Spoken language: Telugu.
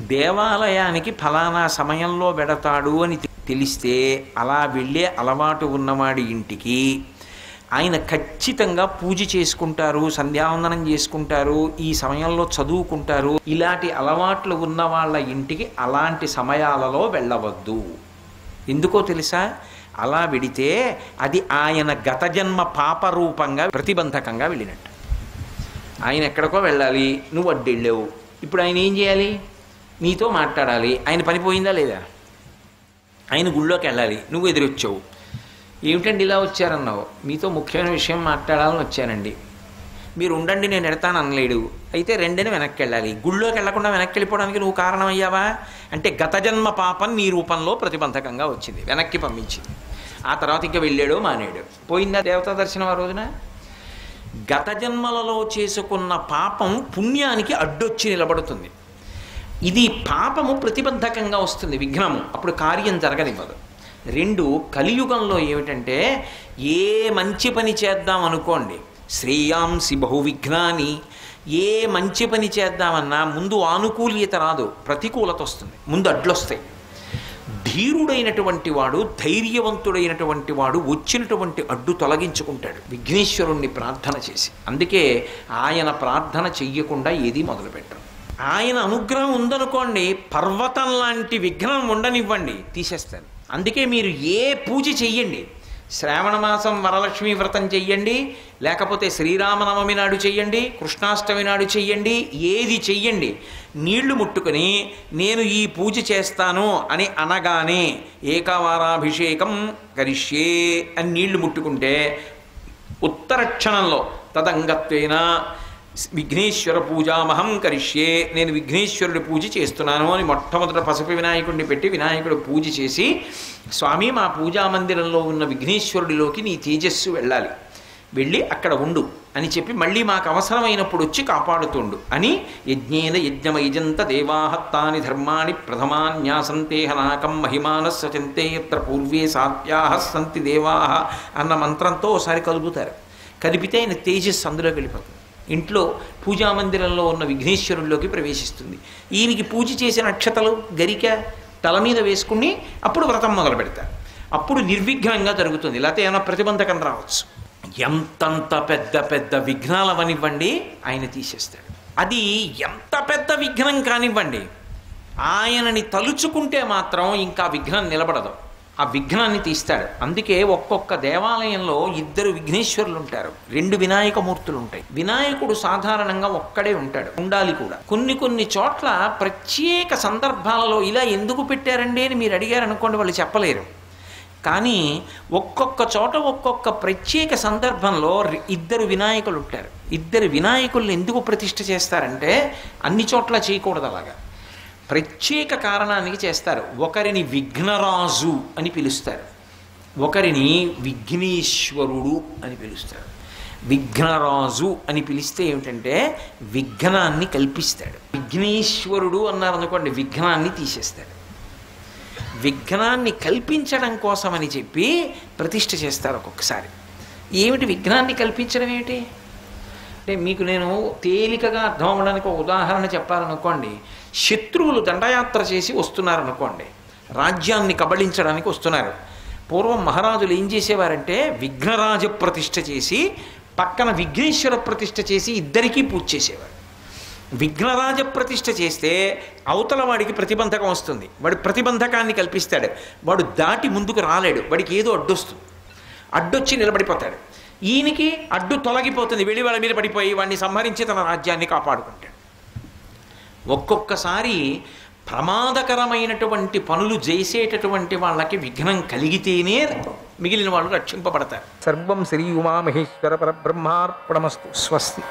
దేవాలయానికి ఫలానా సమయంలో వెడతాడు అని తె- తెలిస్తే అలా వెళ్ళే అలవాటు ఉన్నవాడి ఇంటికి ఆయన ఖచ్చితంగా పూజ చేసుకుంటారు సంధ్యావందనం చేసుకుంటారు ఈ సమయంలో చదువుకుంటారు ఇలాంటి అలవాట్లు ఉన్న వాళ్ళ ఇంటికి అలాంటి సమయాలలో వెళ్ళవద్దు ఎందుకో తెలుసా అలా వెడితే అది ఆయన గత జన్మ పాప రూపంగా ప్రతిబంధకంగా వెళ్ళినట్టు ఆయన ఎక్కడికో వెళ్ళాలి నువ్వు అడ్డెళ్ళావు ఇప్పుడు ఆయన ఏం చేయాలి నీతో మాట్లాడాలి ఆయన పని పోయిందా లేదా ఆయన గుళ్ళోకి వెళ్ళాలి నువ్వు ఎదురొచ్చావు ఏమిటండి ఇలా వచ్చారన్నావు మీతో ముఖ్యమైన విషయం మాట్లాడాలని వచ్చానండి మీరు ఉండండి నేను ఎడతాను అనలేడు అయితే రెండని వెనక్కి వెళ్ళాలి గుళ్ళోకి వెళ్లకుండా వెనక్కి వెళ్ళిపోవడానికి నువ్వు కారణం అయ్యావా అంటే గత జన్మ పాపం నీ రూపంలో ప్రతిబంధకంగా వచ్చింది వెనక్కి పంపించింది ఆ తర్వాత ఇంకా వెళ్ళాడు మానేడు పోయిందా దేవతా దర్శనం ఆ రోజున గత జన్మలలో చేసుకున్న పాపం పుణ్యానికి అడ్డొచ్చి నిలబడుతుంది ఇది పాపము ప్రతిబంధకంగా వస్తుంది విఘ్నము అప్పుడు కార్యం జరగనివ్వదు రెండు కలియుగంలో ఏమిటంటే ఏ మంచి పని చేద్దాం అనుకోండి శ్రేయాంసి బహువిఘ్నాని ఏ మంచి పని చేద్దామన్నా ముందు ఆనుకూల్యత రాదు ప్రతికూలత వస్తుంది ముందు అడ్లొస్తాయి ధీరుడైనటువంటి వాడు ధైర్యవంతుడైనటువంటి వాడు వచ్చినటువంటి అడ్డు తొలగించుకుంటాడు విఘ్నేశ్వరుణ్ణి ప్రార్థన చేసి అందుకే ఆయన ప్రార్థన చెయ్యకుండా ఏది మొదలుపెట్టరు ఆయన అనుగ్రహం ఉందనుకోండి పర్వతం లాంటి విఘ్నం ఉండనివ్వండి తీసేస్తారు అందుకే మీరు ఏ పూజ చెయ్యండి శ్రావణ మాసం వరలక్ష్మి వ్రతం చెయ్యండి లేకపోతే శ్రీరామనవమి నాడు చెయ్యండి కృష్ణాష్టమి నాడు చెయ్యండి ఏది చెయ్యండి నీళ్లు ముట్టుకొని నేను ఈ పూజ చేస్తాను అని అనగానే ఏకవారాభిషేకం కరిష్యే అని నీళ్లు ముట్టుకుంటే ఉత్తర క్షణంలో తదంగత్వేన విఘ్నేశ్వర పూజామహం కరిష్యే నేను విఘ్నేశ్వరుడి పూజ చేస్తున్నాను అని మొట్టమొదట పసుపు వినాయకుడిని పెట్టి వినాయకుడు పూజ చేసి స్వామి మా పూజా మందిరంలో ఉన్న విఘ్నేశ్వరుడిలోకి నీ తేజస్సు వెళ్ళాలి వెళ్ళి అక్కడ ఉండు అని చెప్పి మళ్ళీ మాకు అవసరమైనప్పుడు వచ్చి కాపాడుతుండు అని యజ్ఞేన యజ్ఞమైజంత దేవాహత్తాని ధర్మాణి ప్రథమాన్యాసంతే హనాకం మహిమాన సచంతే యత్ర పూర్వే సాత్యాహ సంతి దేవాహ అన్న మంత్రంతో ఒకసారి కలుపుతారు కలిపితే ఆయన తేజస్సు అందులోకి వెళ్ళిపోతుంది ఇంట్లో పూజా మందిరంలో ఉన్న విఘ్నేశ్వరుల్లోకి ప్రవేశిస్తుంది ఈయనకి పూజ చేసిన అక్షతలు గరిక తల మీద వేసుకుని అప్పుడు వ్రతం మొదలు పెడతారు అప్పుడు నిర్విఘ్నంగా జరుగుతుంది లేకపోతే ఏమైనా ప్రతిబంధకం రావచ్చు ఎంతంత పెద్ద పెద్ద విఘ్నాలవనివ్వండి ఆయన తీసేస్తాడు అది ఎంత పెద్ద విఘ్నం కానివ్వండి ఆయనని తలుచుకుంటే మాత్రం ఇంకా విఘ్నం నిలబడదు ఆ విఘ్నాన్ని తీస్తాడు అందుకే ఒక్కొక్క దేవాలయంలో ఇద్దరు విఘ్నేశ్వరులు ఉంటారు రెండు వినాయక మూర్తులు ఉంటాయి వినాయకుడు సాధారణంగా ఒక్కడే ఉంటాడు ఉండాలి కూడా కొన్ని కొన్ని చోట్ల ప్రత్యేక సందర్భాలలో ఇలా ఎందుకు పెట్టారండి అని మీరు అడిగారు అనుకోండి వాళ్ళు చెప్పలేరు కానీ ఒక్కొక్క చోట ఒక్కొక్క ప్రత్యేక సందర్భంలో రి- ఇద్దరు వినాయకులు ఉంటారు ఇద్దరు వినాయకుల్ని ఎందుకు ప్రతిష్ఠ చేస్తారంటే అన్ని చోట్ల చేయకూడదు అలాగా ప్రత్యేక కారణానికి చేస్తారు ఒకరిని విఘ్నరాజు అని పిలుస్తారు ఒకరిని విఘ్నేశ్వరుడు అని పిలుస్తారు విఘ్నరాజు అని పిలిస్తే ఏమిటంటే విఘ్నాన్ని కల్పిస్తాడు విఘ్నేశ్వరుడు అన్నారనుకోండి విఘ్నాన్ని తీసేస్తాడు విఘ్నాన్ని కల్పించడం కోసమని చెప్పి ప్రతిష్ఠ చేస్తారు ఒక్కొక్కసారి ఏమిటి విఘ్నాన్ని కల్పించడం ఏమిటి అంటే మీకు నేను తేలికగా అర్థం అవ్వడానికి ఒక ఉదాహరణ చెప్పాలనుకోండి శత్రువులు దండయాత్ర చేసి వస్తున్నారనుకోండి రాజ్యాన్ని కబళించడానికి వస్తున్నారు పూర్వం మహారాజులు ఏం చేసేవారంటే విఘ్నరాజ ప్రతిష్ఠ చేసి పక్కన విఘ్నేశ్వర ప్రతిష్ఠ చేసి ఇద్దరికీ పూజ చేసేవారు విఘ్నరాజ ప్రతిష్ఠ చేస్తే అవతల వాడికి ప్రతిబంధకం వస్తుంది వాడు ప్రతిబంధకాన్ని కల్పిస్తాడు వాడు దాటి ముందుకు రాలేడు వాడికి ఏదో అడ్డొస్తుంది అడ్డొచ్చి నిలబడిపోతాడు ఈయనకి అడ్డు తొలగిపోతుంది వెళ్ళి వాళ్ళ మీద పడిపోయి వాడిని సంహరించి తన రాజ్యాన్ని కాపాడుకుంటాడు ఒక్కొక్కసారి ప్రమాదకరమైనటువంటి పనులు చేసేటటువంటి వాళ్ళకి విఘ్నం కలిగితేనే మిగిలిన వాళ్ళు రక్షింపబడతారు సర్వం శ్రీ ఉమామహేశ్వర పరబ్రహ్మార్పణమస్తు స్వస్తి